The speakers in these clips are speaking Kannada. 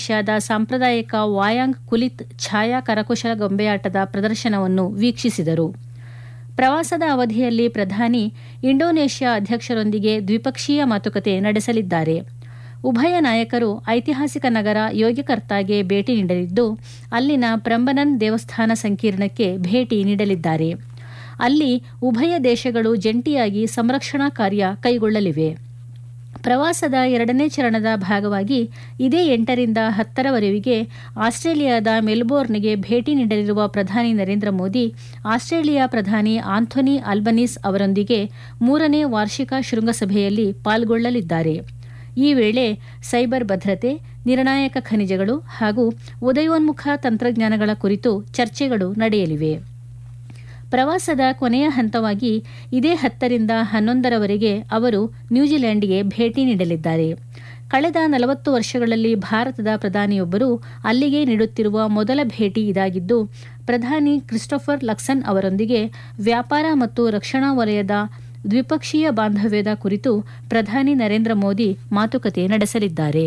ಇಂಡೋನೇಷ್ಯಾದ ಸಾಂಪ್ರದಾಯಿಕ ವಾಯಾಂಗ್ ಕುಲಿತ್ ಛಾಯಾ ಕರಕುಶಲ ಗೊಂಬೆಯಾಟದ ಪ್ರದರ್ಶನವನ್ನು ವೀಕ್ಷಿಸಿದರು ಪ್ರವಾಸದ ಅವಧಿಯಲ್ಲಿ ಪ್ರಧಾನಿ ಇಂಡೋನೇಷ್ಯಾ ಅಧ್ಯಕ್ಷರೊಂದಿಗೆ ದ್ವಿಪಕ್ಷೀಯ ಮಾತುಕತೆ ನಡೆಸಲಿದ್ದಾರೆ ಉಭಯ ನಾಯಕರು ಐತಿಹಾಸಿಕ ನಗರ ಯೋಗ್ಯಕರ್ತಾಗೆ ಭೇಟಿ ನೀಡಲಿದ್ದು ಅಲ್ಲಿನ ಪ್ರಂಬನನ್ ದೇವಸ್ಥಾನ ಸಂಕೀರ್ಣಕ್ಕೆ ಭೇಟಿ ನೀಡಲಿದ್ದಾರೆ ಅಲ್ಲಿ ಉಭಯ ದೇಶಗಳು ಜಂಟಿಯಾಗಿ ಸಂರಕ್ಷಣಾ ಕಾರ್ಯ ಕೈಗೊಳ್ಳಲಿವೆ ಪ್ರವಾಸದ ಎರಡನೇ ಚರಣದ ಭಾಗವಾಗಿ ಇದೇ ಎಂಟರಿಂದ ಹತ್ತರವರೆಗೆ ಆಸ್ಟ್ರೇಲಿಯಾದ ಮೆಲ್ಬೋರ್ನ್ಗೆ ಭೇಟಿ ನೀಡಲಿರುವ ಪ್ರಧಾನಿ ನರೇಂದ್ರ ಮೋದಿ ಆಸ್ಟ್ರೇಲಿಯಾ ಪ್ರಧಾನಿ ಆಂಥೋನಿ ಅಲ್ಬನೀಸ್ ಅವರೊಂದಿಗೆ ಮೂರನೇ ವಾರ್ಷಿಕ ಶೃಂಗಸಭೆಯಲ್ಲಿ ಪಾಲ್ಗೊಳ್ಳಲಿದ್ದಾರೆ ಈ ವೇಳೆ ಸೈಬರ್ ಭದ್ರತೆ ನಿರ್ಣಾಯಕ ಖನಿಜಗಳು ಹಾಗೂ ಉದಯೋನ್ಮುಖ ತಂತ್ರಜ್ಞಾನಗಳ ಕುರಿತು ಚರ್ಚೆಗಳು ನಡೆಯಲಿವೆ ಪ್ರವಾಸದ ಕೊನೆಯ ಹಂತವಾಗಿ ಇದೇ ಹತ್ತರಿಂದ ಹನ್ನೊಂದರವರೆಗೆ ಅವರು ನ್ಯೂಜಿಲೆಂಡ್ಗೆ ಭೇಟಿ ನೀಡಲಿದ್ದಾರೆ ಕಳೆದ ನಲವತ್ತು ವರ್ಷಗಳಲ್ಲಿ ಭಾರತದ ಪ್ರಧಾನಿಯೊಬ್ಬರು ಅಲ್ಲಿಗೆ ನೀಡುತ್ತಿರುವ ಮೊದಲ ಭೇಟಿ ಇದಾಗಿದ್ದು ಪ್ರಧಾನಿ ಕ್ರಿಸ್ಟೋಫರ್ ಲಕ್ಸನ್ ಅವರೊಂದಿಗೆ ವ್ಯಾಪಾರ ಮತ್ತು ರಕ್ಷಣಾ ವಲಯದ ದ್ವಿಪಕ್ಷೀಯ ಬಾಂಧವ್ಯದ ಕುರಿತು ಪ್ರಧಾನಿ ನರೇಂದ್ರ ಮೋದಿ ಮಾತುಕತೆ ನಡೆಸಲಿದ್ದಾರೆ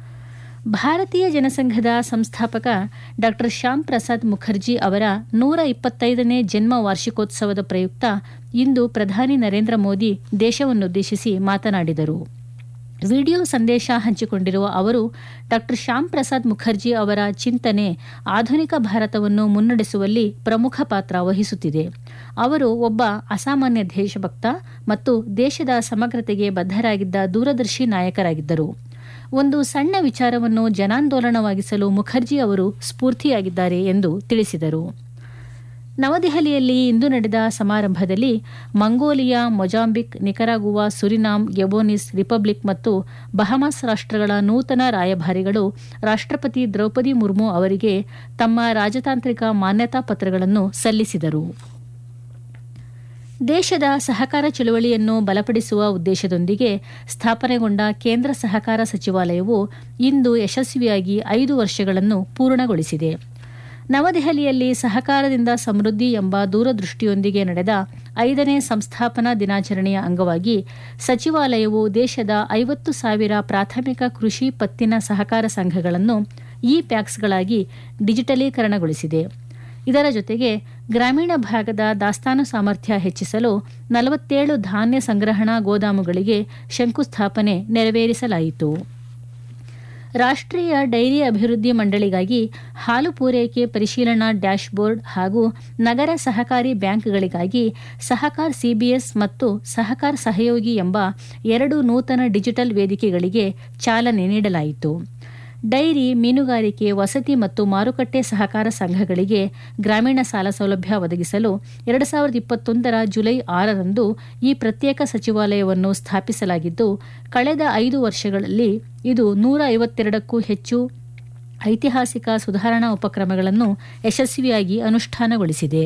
ಭಾರತೀಯ ಜನಸಂಘದ ಸಂಸ್ಥಾಪಕ ಡಾ ಶ್ಯಾಮ್ ಪ್ರಸಾದ್ ಮುಖರ್ಜಿ ಅವರ ನೂರ ಇಪ್ಪತ್ತೈದನೇ ಜನ್ಮ ವಾರ್ಷಿಕೋತ್ಸವದ ಪ್ರಯುಕ್ತ ಇಂದು ಪ್ರಧಾನಿ ನರೇಂದ್ರ ಮೋದಿ ದೇಶವನ್ನುದ್ದೇಶಿಸಿ ಮಾತನಾಡಿದರು ವಿಡಿಯೋ ಸಂದೇಶ ಹಂಚಿಕೊಂಡಿರುವ ಅವರು ಡಾ ಶ್ಯಾಮ್ ಪ್ರಸಾದ್ ಮುಖರ್ಜಿ ಅವರ ಚಿಂತನೆ ಆಧುನಿಕ ಭಾರತವನ್ನು ಮುನ್ನಡೆಸುವಲ್ಲಿ ಪ್ರಮುಖ ಪಾತ್ರ ವಹಿಸುತ್ತಿದೆ ಅವರು ಒಬ್ಬ ಅಸಾಮಾನ್ಯ ದೇಶಭಕ್ತ ಮತ್ತು ದೇಶದ ಸಮಗ್ರತೆಗೆ ಬದ್ಧರಾಗಿದ್ದ ದೂರದರ್ಶಿ ನಾಯಕರಾಗಿದ್ದರು ಒಂದು ಸಣ್ಣ ವಿಚಾರವನ್ನು ಜನಾಂದೋಲನವಾಗಿಸಲು ಮುಖರ್ಜಿ ಅವರು ಸ್ಫೂರ್ತಿಯಾಗಿದ್ದಾರೆ ಎಂದು ತಿಳಿಸಿದರು ನವದೆಹಲಿಯಲ್ಲಿ ಇಂದು ನಡೆದ ಸಮಾರಂಭದಲ್ಲಿ Mongolia Mozambique Nicaragua Suriname Gabonese republic ಮತ್ತು ಬಹಮಾಸ್ ರಾಷ್ಟ್ರಗಳ ನೂತನ ರಾಯಭಾರಿಗಳು ರಾಷ್ಟ್ರಪತಿ ದ್ರೌಪದಿ ಮುರ್ಮು ಅವರಿಗೆ ತಮ್ಮ ರಾಜತಾಂತ್ರಿಕ ಮಾನ್ಯತಾ ಪತ್ರಗಳನ್ನು ಸಲ್ಲಿಸಿದರು ದೇಶದ ಸಹಕಾರ ಚಳುವಳಿಯನ್ನು ಬಲಪಡಿಸುವ ಉದ್ದೇಶದೊಂದಿಗೆ ಸ್ಥಾಪನೆಗೊಂಡ ಕೇಂದ್ರ ಸಹಕಾರ ಸಚಿವಾಲಯವು ಇಂದು ಯಶಸ್ವಿಯಾಗಿ ಐದು ವರ್ಷಗಳನ್ನು ಪೂರ್ಣಗೊಳಿಸಿದೆ ನವದೆಹಲಿಯಲ್ಲಿ ಸಹಕಾರದಿಂದ ಸಮೃದ್ಧಿ ಎಂಬ ದೂರದೃಷ್ಟಿಯೊಂದಿಗೆ ನಡೆದ ಐದನೇ ಸಂಸ್ಥಾಪನಾ ದಿನಾಚರಣೆಯ ಅಂಗವಾಗಿ ಸಚಿವಾಲಯವು ದೇಶದ ಐವತ್ತು ಸಾವಿರ ಪ್ರಾಥಮಿಕ ಕೃಷಿ ಪತ್ತಿನ ಸಹಕಾರ ಸಂಘಗಳನ್ನು ಇ ಪ್ಯಾಕ್ಸ್ಗಳಾಗಿ ಡಿಜಿಟಲೀಕರಣಗೊಳಿಸಿದೆ ಇದರ ಜೊತೆಗೆ ಗ್ರಾಮೀಣ ಭಾಗದ ದಾಸ್ತಾನು ಸಾಮರ್ಥ್ಯ ಹೆಚ್ಚಿಸಲು ನಲವತ್ತೇಳು ಧಾನ್ಯ ಸಂಗ್ರಹಣಾ ಗೋದಾಮುಗಳಿಗೆ ಶಂಕುಸ್ಥಾಪನೆ ನೆರವೇರಿಸಲಾಯಿತು ರಾಷ್ಟ್ರೀಯ ಡೈರಿ ಅಭಿವೃದ್ಧಿ ಮಂಡಳಿಗಾಗಿ ಹಾಲು ಪೂರೈಕೆ ಪರಿಶೀಲನಾ ಡ್ಯಾಶ್ಬೋರ್ಡ್ ಹಾಗೂ ನಗರ ಸಹಕಾರಿ ಬ್ಯಾಂಕ್ಗಳಿಗಾಗಿ ಸಹಕಾರ್ ಸಿಬಿಎಸ್ ಮತ್ತು ಸಹಕಾರ್ ಸಹಯೋಗಿ ಎಂಬ ಎರಡು ನೂತನ ಡಿಜಿಟಲ್ ವೇದಿಕೆಗಳಿಗೆ ಚಾಲನೆ ನೀಡಲಾಯಿತು ಡೈರಿ ಮೀನುಗಾರಿಕೆ ವಸತಿ ಮತ್ತು ಮಾರುಕಟ್ಟೆ ಸಹಕಾರ ಸಂಘಗಳಿಗೆ ಗ್ರಾಮೀಣ ಸಾಲ ಸೌಲಭ್ಯ ಒದಗಿಸಲು ಎರಡು ಸಾವಿರದ ಇಪ್ಪತ್ತೊಂದರ ಜುಲೈ ಆರರಂದು ಈ ಪ್ರತ್ಯೇಕ ಸಚಿವಾಲಯವನ್ನು ಸ್ಥಾಪಿಸಲಾಗಿದ್ದು ಕಳೆದ ಐದು ವರ್ಷಗಳಲ್ಲಿ ಇದು ನೂರ ಐವತ್ತೆರಡಕ್ಕೂ ಹೆಚ್ಚು ಐತಿಹಾಸಿಕ ಸುಧಾರಣಾ ಉಪಕ್ರಮಗಳನ್ನು ಯಶಸ್ವಿಯಾಗಿ ಅನುಷ್ಠಾನಗೊಳಿಸಿದೆ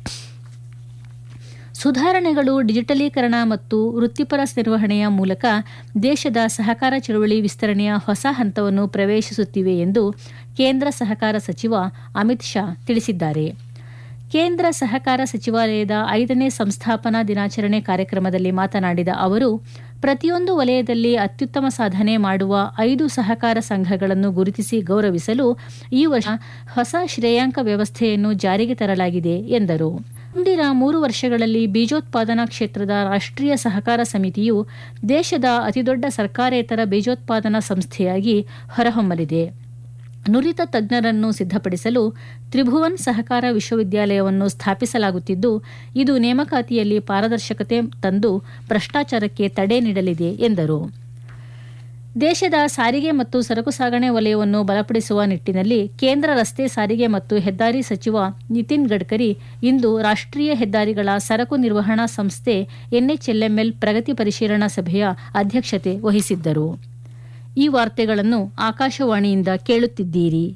ಸುಧಾರಣೆಗಳು ಡಿಜಿಟಲೀಕರಣ ಮತ್ತು ವೃತ್ತಿಪರ ನಿರ್ವಹಣೆಯ ಮೂಲಕ ದೇಶದ ಸಹಕಾರ ಚಳುವಳಿ ವಿಸ್ತರಣೆಯ ಹೊಸ ಹಂತವನ್ನು ಪ್ರವೇಶಿಸುತ್ತಿವೆ ಎಂದು ಕೇಂದ್ರ ಸಹಕಾರ ಸಚಿವ ಅಮಿತ್ ಶಾ ತಿಳಿಸಿದ್ದಾರೆ ಕೇಂದ್ರ ಸಹಕಾರ ಸಚಿವಾಲಯದ ಐದನೇ ಸಂಸ್ಥಾಪನಾ ದಿನಾಚರಣೆ ಕಾರ್ಯಕ್ರಮದಲ್ಲಿ ಮಾತನಾಡಿದ ಅವರು ಪ್ರತಿಯೊಂದು ವಲಯದಲ್ಲಿ ಅತ್ಯುತ್ತಮ ಸಾಧನೆ ಮಾಡುವ ಐದು ಸಹಕಾರ ಸಂಘಗಳನ್ನು ಗುರುತಿಸಿ ಗೌರವಿಸಲು ಈ ವರ್ಷ ಹೊಸ ಶ್ರೇಯಾಂಕ ವ್ಯವಸ್ಥೆಯನ್ನು ಜಾರಿಗೆ ತರಲಾಗಿದೆ ಎಂದರು ಮುಂದಿನ ಮೂರು ವರ್ಷಗಳಲ್ಲಿ ಬೀಜೋತ್ಪಾದನಾ ಕ್ಷೇತ್ರದ ರಾಷ್ಟ್ರೀಯ ಸಹಕಾರ ಸಮಿತಿಯು ದೇಶದ ಅತಿದೊಡ್ಡ ಸರ್ಕಾರೇತರ ಬೀಜೋತ್ಪಾದನಾ ಸಂಸ್ಥೆಯಾಗಿ ಹೊರಹೊಮ್ಮಲಿದೆ ನುರಿತ ತಜ್ಞರನ್ನು ಸಿದ್ಧಪಡಿಸಲು ತ್ರಿಭುವನ್ ಸಹಕಾರ ವಿಶ್ವವಿದ್ಯಾಲಯವನ್ನು ಸ್ಥಾಪಿಸಲಾಗುತ್ತಿದ್ದು ಇದು ನೇಮಕಾತಿಯಲ್ಲಿ ಪಾರದರ್ಶಕತೆ ತಂದು ಭ್ರಷ್ಟಾಚಾರಕ್ಕೆ ತಡೆ ನೀಡಲಿದೆ ಎಂದರು ದೇಶದ ಸಾರಿಗೆ ಮತ್ತು ಸರಕು ಸಾಗಣೆ ವಲಯವನ್ನು ಬಲಪಡಿಸುವ ನಿಟ್ಟಿನಲ್ಲಿ ಕೇಂದ್ರ ರಸ್ತೆ ಸಾರಿಗೆ ಮತ್ತು ಹೆದ್ದಾರಿ ಸಚಿವ ನಿತಿನ್ ಗಡ್ಕರಿ ಇಂದು ರಾಷ್ಟ್ರೀಯ ಹೆದ್ದಾರಿಗಳ ಸರಕು ನಿರ್ವಹಣಾ ಸಂಸ್ಥೆ ಎನ್ಎಚ್ಎಲ್ಎಂಎಲ್ ಪ್ರಗತಿ ಪರಿಶೀಲನಾ ಸಭೆಯ ಅಧ್ಯಕ್ಷತೆ ವಹಿಸಿದ್ದರು ಈ ವಾರ್ತೆಗಳನ್ನು ಆಕಾಶವಾಣಿಯಿಂದ ಕೇಳುತ್ತಿದ್ದೀರಿ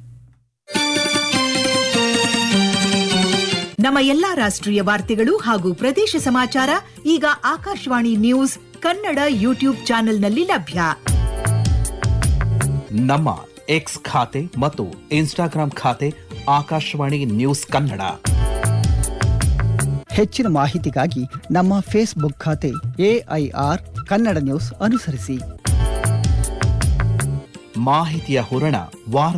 ನಮ್ಮ ಎಲ್ಲಾ ರಾಷ್ಟ್ರೀಯ ವಾರ್ತೆಗಳು ಹಾಗೂ ಪ್ರದೇಶ ಸಮಾಚಾರ ಈಗ ಆಕಾಶವಾಣಿ ನ್ಯೂಸ್ ಕನ್ನಡ ಯೂಟ್ಯೂಬ್ ಚಾನೆಲ್ನಲ್ಲಿ ಲಭ್ಯ ನಮ್ಮ ಎಕ್ಸ್ ಖಾತೆ ಮತ್ತು ಇನ್ಸ್ಟಾಗ್ರಾಂ ಖಾತೆ ಆಕಾಶವಾಣಿ ನ್ಯೂಸ್ ಕನ್ನಡ ಹೆಚ್ಚಿನ ಮಾಹಿತಿಗಾಗಿ ನಮ್ಮ ಫೇಸ್ಬುಕ್ ಖಾತೆ ಎಐಆರ್ ಕನ್ನಡ ನ್ಯೂಸ್ ಅನುಸರಿಸಿ ಮಾಹಿತಿಯ ಹೂರಣ ವಾರ